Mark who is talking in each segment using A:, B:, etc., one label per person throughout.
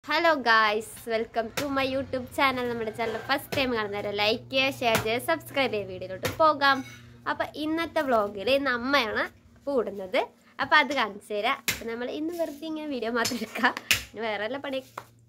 A: Hello guys welcome to my YouTube channel നമ്മുടെ channel first time കാണുന്നവരെ like ചെയ്യുക share ചെയ്യുക സബ്സ്ക്രൈബ് ചെയ്യുക വീഡിയോയിലോട്ട് പോകാം അപ്പം ഇന്നത്തെ വ്ളോഗിൽ ഇന്ന് അമ്മയാണ് കൂടുന്നത് അപ്പം അത് കാണിച്ചു തരാം നമ്മൾ ഇന്ന് വെറുതെ ഇങ്ങനെ വീഡിയോ മാത്രം എടുക്കാം പിന്നെ വേറെ വല്ല പണി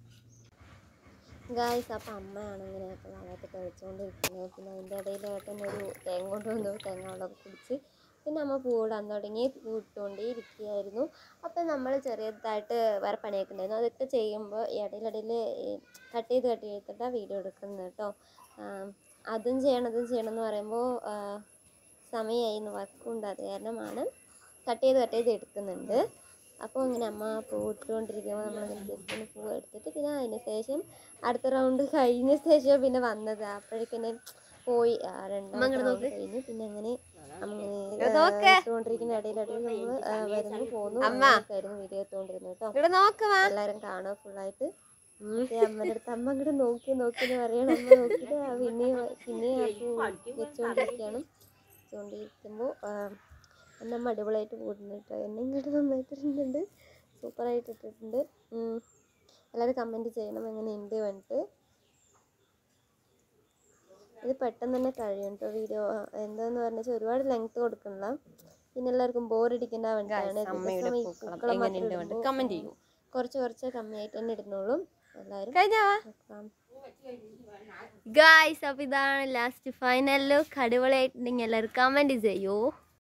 B: ഗായ്സ് അപ്പം അമ്മയാണ് ഇങ്ങനെ വെള്ളത്തിൽ കഴിച്ചുകൊണ്ടിരിക്കുന്നത് പിന്നെ അതിൻ്റെ ഇടയിൽ ഏട്ടൻ ഒരു തേങ്ങ കൊണ്ടുവന്നു തേങ്ങ വെള്ളം കുടിച്ച് പിന്നെ അമ്മ പൂവിടാൻ തുടങ്ങി പൂട്ടുകൊണ്ടേ ഇരിക്കുകയായിരുന്നു അപ്പം നമ്മൾ ചെറിയതായിട്ട് വേറെ പണിയൊക്കെ ഉണ്ടായിരുന്നു അതൊക്കെ ചെയ്യുമ്പോൾ ഇടയിലിടയിൽ കട്ട് ചെയ്ത് കട്ട് ചെയ്തിട്ടാണ് വീഡിയോ എടുക്കുന്നത് കേട്ടോ അതും ചെയ്യണം അതും ചെയ്യണം എന്ന് പറയുമ്പോൾ സമയമായി വർക്കുണ്ട് അത് കാരണമാണ് കട്ട് ചെയ്ത് കട്ട് ചെയ്ത് എടുക്കുന്നുണ്ട് അപ്പോൾ ഇങ്ങനെ അമ്മ പൂ ഇട്ടുകൊണ്ടിരിക്കുമ്പോൾ നമ്മൾ ജസ്റ്റ് ഒന്ന് പൂ എടുത്തിട്ട് പിന്നെ അതിന് ശേഷം അടുത്ത റൗണ്ട് കഴിഞ്ഞ ശേഷം പിന്നെ വന്നത് അപ്പോഴേക്കന്നെ പോയി ആ രണ്ടാം റൗണ്ട് കഴിഞ്ഞ് പിന്നെ അങ്ങനെ അങ്ങനെ ഇട്ടുകൊണ്ടിരിക്കുന്ന ഇടയിലിടയിൽ നമ്മൾ വരുന്നു പോകുന്നു അങ്ങനെയൊക്കെയായിരുന്നു വീഡിയോ എടുത്തുകൊണ്ടിരുന്നത് കേട്ടോ
A: ഇവിടെ നോക്കുവാ
B: എല്ലാവരും കാണുക ഫുള്ളായിട്ട് അമ്മയുടെ അടുത്ത് അമ്മ അങ്ങോട്ട് നോക്കി നോക്കി എന്ന് പറയണം അമ്മ നോക്കിയിട്ട് ആ പിന്നെ പിന്നെ ആ പൂ വെച്ചുകൊണ്ടിരിക്കുകയാണ് വെച്ചുകൊണ്ടിരിക്കുമ്പോൾ എന്നെ അമ്മ അടിപൊളിയായിട്ട് കൂടുന്നുണ്ട് എന്നെ ഇങ്ങോട്ട് നന്നായിട്ട് ഇടുന്നുണ്ട് സൂപ്പറായിട്ട് ഇട്ടിട്ടുണ്ട് ഉം. എല്ലാവരും കമൻറ്റ് ചെയ്യണം എങ്ങനെയുണ്ട് പറഞ്ഞിട്ട് ഇത് പെട്ടെന്ന് തന്നെ കഴിയും കേട്ടോ വീഡിയോ എന്താന്ന് പറഞ്ഞാൽ ഒരുപാട് ലെങ്ത് കൊടുക്കണില്ല പിന്നെ എല്ലാവർക്കും ബോറടിക്കേണ്ട വേണ്ടിയിട്ടാണ് ദിവസം ഈ പൂക്കളം മാത്രം ഇടുമ്പോൾ
A: കമന്റ് ചെയ്യൂ
B: കുറച്ച് കുറച്ച് കമ്മിയായിട്ട് തന്നെ ഇടുന്നുള്ളൂ എല്ലാവരും
A: കഴിഞ്ഞാവാ
B: നോക്കാം.
A: ഗായ്സ് അപ്പം ഇതാണ് ലാസ്റ്റ് ഫൈനൽ ലുക്ക് അടിപൊളിയായിട്ടുണ്ടെങ്കിൽ എല്ലാവരും കമൻറ്റ് ചെയ്യൂ